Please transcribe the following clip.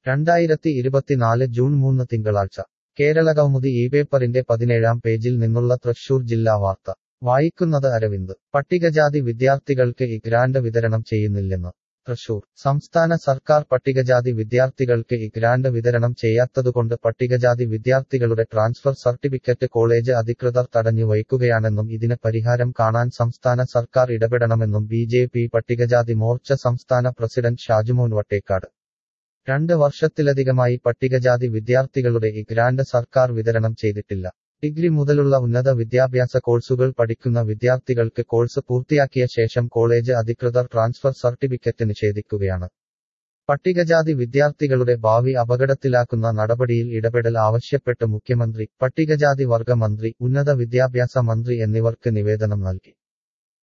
രണ്ടായിരത്തി ഇരുപത്തിനാല് ജൂൺ മൂന്ന് തിങ്കളാഴ്ച കേരളകൗമുദി ഈ പേപ്പറിന്റെ പതിനേഴാം പേജിൽ നിന്നുള്ള തൃശൂർ ജില്ലാ വാർത്ത വായിക്കുന്നത് അരവിന്ദ് പട്ടികജാതി വിദ്യാർത്ഥികൾക്ക് ഈ ഗ്രാന്റ് വിതരണം ചെയ്യുന്നില്ലെന്ന് തൃശൂർ സംസ്ഥാന സർക്കാർ പട്ടികജാതി വിദ്യാർത്ഥികൾക്ക് ഈ ഗ്രാന്റ് വിതരണം ചെയ്യാത്തതുകൊണ്ട് പട്ടികജാതി വിദ്യാർത്ഥികളുടെ ട്രാൻസ്ഫർ സർട്ടിഫിക്കറ്റ് കോളേജ് അധികൃതർ തടഞ്ഞു വയ്ക്കുകയാണെന്നും ഇതിന് പരിഹാരം കാണാൻ സംസ്ഥാന സർക്കാർ ഇടപെടണമെന്നും ബി ജെ പി പട്ടികജാതി മോർച്ച സംസ്ഥാന പ്രസിഡന്റ് ഷാജുമോൻ വട്ടേക്കാട് രണ്ട് വർഷത്തിലധികമായി പട്ടികജാതി വിദ്യാർത്ഥികളുടെ ഈ ഗ്രാന്റ് സർക്കാർ വിതരണം ചെയ്തിട്ടില്ല ഡിഗ്രി മുതലുള്ള ഉന്നത വിദ്യാഭ്യാസ കോഴ്സുകൾ പഠിക്കുന്ന വിദ്യാർത്ഥികൾക്ക് കോഴ്സ് പൂർത്തിയാക്കിയ ശേഷം കോളേജ് അധികൃതർ ട്രാൻസ്ഫർ സർട്ടിഫിക്കറ്റ് നിഷേധിക്കുകയാണ് പട്ടികജാതി വിദ്യാർത്ഥികളുടെ ഭാവി അപകടത്തിലാക്കുന്ന നടപടിയിൽ ഇടപെടൽ ആവശ്യപ്പെട്ട് മുഖ്യമന്ത്രി പട്ടികജാതി വർഗ മന്ത്രി ഉന്നത വിദ്യാഭ്യാസ മന്ത്രി എന്നിവർക്ക് നിവേദനം നൽകി